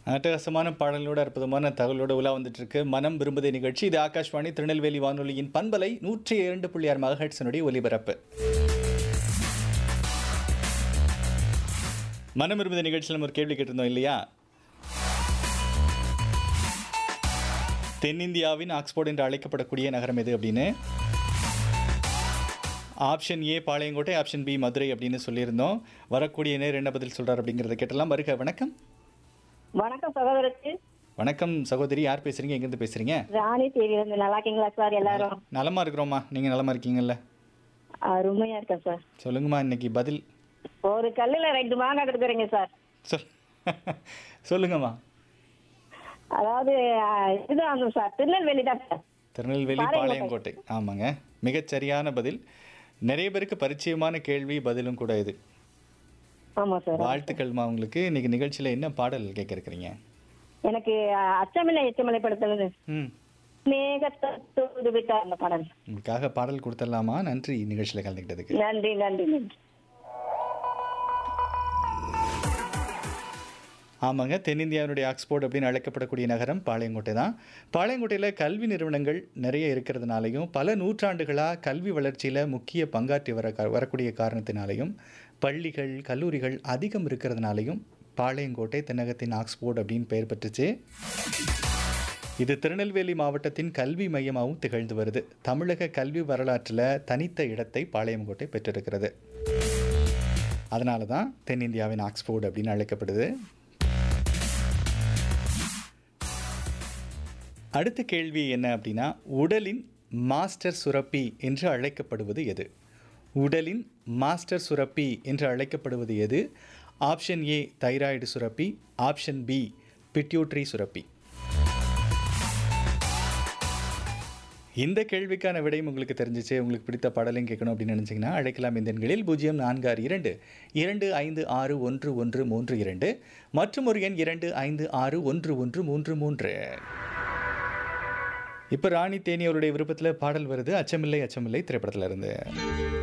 அட்டகாசமான பாடலோட அற்புதமான தகவலோட உலா வந்துட்டு இருக்கு மனம் விரும்புதே நிகழ்ச்சி இது ஆகாஷ்வாணி திருநெல்வேலி வானொலியின் பண்பலை நூற்றி இரண்டு புள்ளி ஆறு மகஹெட்ஸனுடைய ஒலிபரப்பு மனம் விரும்புதே நிகழ்ச்சியில் நம்ம ஒரு கேள்வி கேட்டிருந்தோம் இல்லையா தென்னிந்தியாவின் ஆக்ஸ்போர்ட் என்று அழைக்கப்படக்கூடிய நகரம் எது அப்படின்னு option A Palayamkottai option B Madurai அப்படின்னு சொல்லியிருந்தோம் வரக்கூடிய நேர் என்ன பதில் சொல்றார் அப்படிங்கிறத கேட்டலாம் வருக வணக்கம் வணக்கம் சகோதரருக்கு வணக்கம் சகோதரி யார் பேசுறீங்க எங்கேருந்து பேசுறீங்க ராணி தேவியிலிருந்து நல்லா இருக்கீங்களா சார் எல்லாரும் நலமா இருக்கிறோம்மா நீங்க நலமா இருக்கீங்கல்ல அருமையா இருக்கேன் சார் சொல்லுங்கம்மா இன்னைக்கு பதில் ஒரு கல்லுல ரெண்டு மாங்காய் கொடுக்குறீங்க சார் சொல் சொல்லுங்கம்மா அதாவது அஹ், இதுதான் சார் திருநெல்வேலி தான் சார் திருநெல்வேலி பாளையங்கோட்டை ஆமாங்க மிகச் சரியான பதில் நிறைய பேருக்கு பரிச்சயமான கேள்வி பதிலும் கூட இது ஆமா சார் வாழ்த்துக்கள்மா உங்களுக்கு இன்னைக்கு நிகழ்ச்சியில என்ன பாடல் கேட்க இருக்கிறீங்க எனக்கு அஹ், அச்சமில்லை எச்சமில்லை படுத்துறது ம் மேகத்தை தூது விட்டார் அந்த பாடல் உங்களுக்காக பாடல் கொடுத்துடலாமா நன்றி நிகழ்ச்சியில் கலந்துக்கிட்டதுக்கு நன்றி நன்றி நன்றி ஆமாங்க தென்னிந்தியாவினுடைய ஆக்ஸ்போர்ட் அப்படின்னு அழைக்கப்படக்கூடிய நகரம் பாளையங்கோட்டை தான் பாளையங்கோட்டையில் கல்வி நிறுவனங்கள் நிறைய இருக்கிறதுனாலையும் பல நூற்றாண்டுகளாக கல்வி வளர்ச்சியில் முக்கிய பங்காற்றி வர வரக்கூடிய காரணத்தினாலையும் பள்ளிகள் கல்லூரிகள் அதிகம் இருக்கிறதுனாலையும் பாளையங்கோட்டை தென்னகத்தின் ஆக்ஸ்போர்ட் அப்படின்னு பெயர் பெற்றுச்சு இது திருநெல்வேலி மாவட்டத்தின் கல்வி மையமாகவும் திகழ்ந்து வருது தமிழக கல்வி வரலாற்றில் தனித்த இடத்தை பாளையங்கோட்டை பெற்றிருக்கிறது அதனால தான் தென்னிந்தியாவின் ஆக்ஸ்போர்ட் அப்படின்னு அழைக்கப்படுது அடுத்த கேள்வி என்ன அப்படின்னா உடலின் மாஸ்டர் சுரப்பி என்று அழைக்கப்படுவது எது உடலின் மாஸ்டர் சுரப்பி என்று அழைக்கப்படுவது எது ஆப்ஷன் ஏ தைராய்டு சுரப்பி ஆப்ஷன் பி பிட்யூட்ரி சுரப்பி இந்த கேள்விக்கான விடையும் உங்களுக்கு தெரிஞ்சிச்சு உங்களுக்கு பிடித்த பாடலையும் கேட்கணும் அப்படின்னு நினச்சிங்கன்னா அழைக்கலாம் இந்த எண்களில் பூஜ்ஜியம் நான்கு ஆறு இரண்டு இரண்டு ஐந்து ஆறு ஒன்று ஒன்று மூன்று இரண்டு மற்றும் ஒரு எண் இரண்டு ஐந்து ஆறு ஒன்று ஒன்று மூன்று மூன்று இப்போ ராணி தேனி அவருடைய விருப்பத்தில் பாடல் வருது அச்சமில்லை அச்சமில்லை திரைப்படத்தில் இருந்து